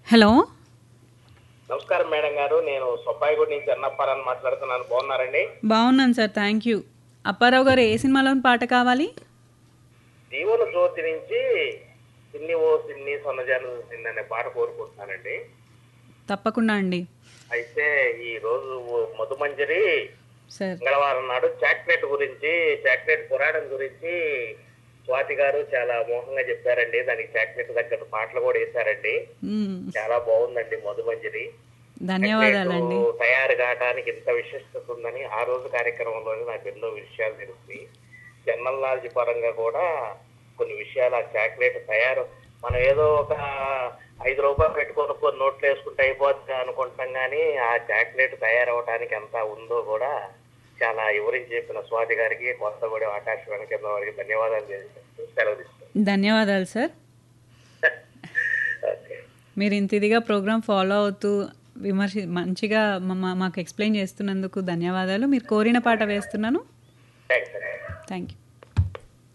Hello నమస్కారం madam గారు నేను సొబ్బాయిగూడ నుంచి అన్నప్పారని మాట్లాడుతున్నాను బాగున్నారండి బాగున్నాను సార్ థ్యాంక్ యూ అప్పారావు గారు ఏ సినిమాలోని పాట కావాలి దీవుల జ్యోతి నుంచి సిన్ని ఓ సిన్ని సొన్నజాను సిన్ని అనే పాట కోరుకుంటున్నానండి తప్పకుండా అండి అయితే ఈ రోజు మధుమంజరి సార్ మంగళవారం నాడు చాక్లెట్ గురించి చాక్లెట్ పురాణం గురించి స్వాతి గారు చాలా మోహంగా చెప్పారండి దానికి చాక్లెట్ దగ్గర పాటలు కూడా వేశారండి మ్మ్. చాలా బాగుందండి మధుమంజరి ధన్యవాదాలండి చాక్లెట్ తయారు కావడానికి ఇంత విశిష్టత ఉందని ఆ రోజు కార్యక్రమంలోనే నాకు ఎన్నో విషయాలు తెలిసి జనరల్ నాలెడ్జ్ పరంగా కూడా కొన్ని విషయాలు ఆ చాక్లెట్ తయారు మనం ఏదో ఒక ఐదు రూపాయలు పెట్టుకొని కొన్ని నోట్లు వేసుకుంటే అయిపోతుంది అనుకుంటాం కానీ ఆ చాక్లెట్ తయారవడానికి ఎంత ఉందో కూడా చాలా వివరించి చెప్పిన స్వాతి గారికి కొత్తగూడెం ఆకాశవాణి కేంద్రం వారికి ధన్యవాదాలు తెలియజేస్తూ సెలవు తీసుకుంటాం ధన్యవాదాలు సార్ ఓకే మీరు ఇంత ఇదిగా ప్రోగ్రామ్ ఫాలో అవుతూ విమర్శ మంచిగా మా- మాకు ఎక్స్ప్లెయిన్ చేస్తున్నందుకు ధన్యవాదాలు మీరు కోరిన పాట వేస్తున్నాను థ్యాంక్స్ అండి థ్యాంక్ యూ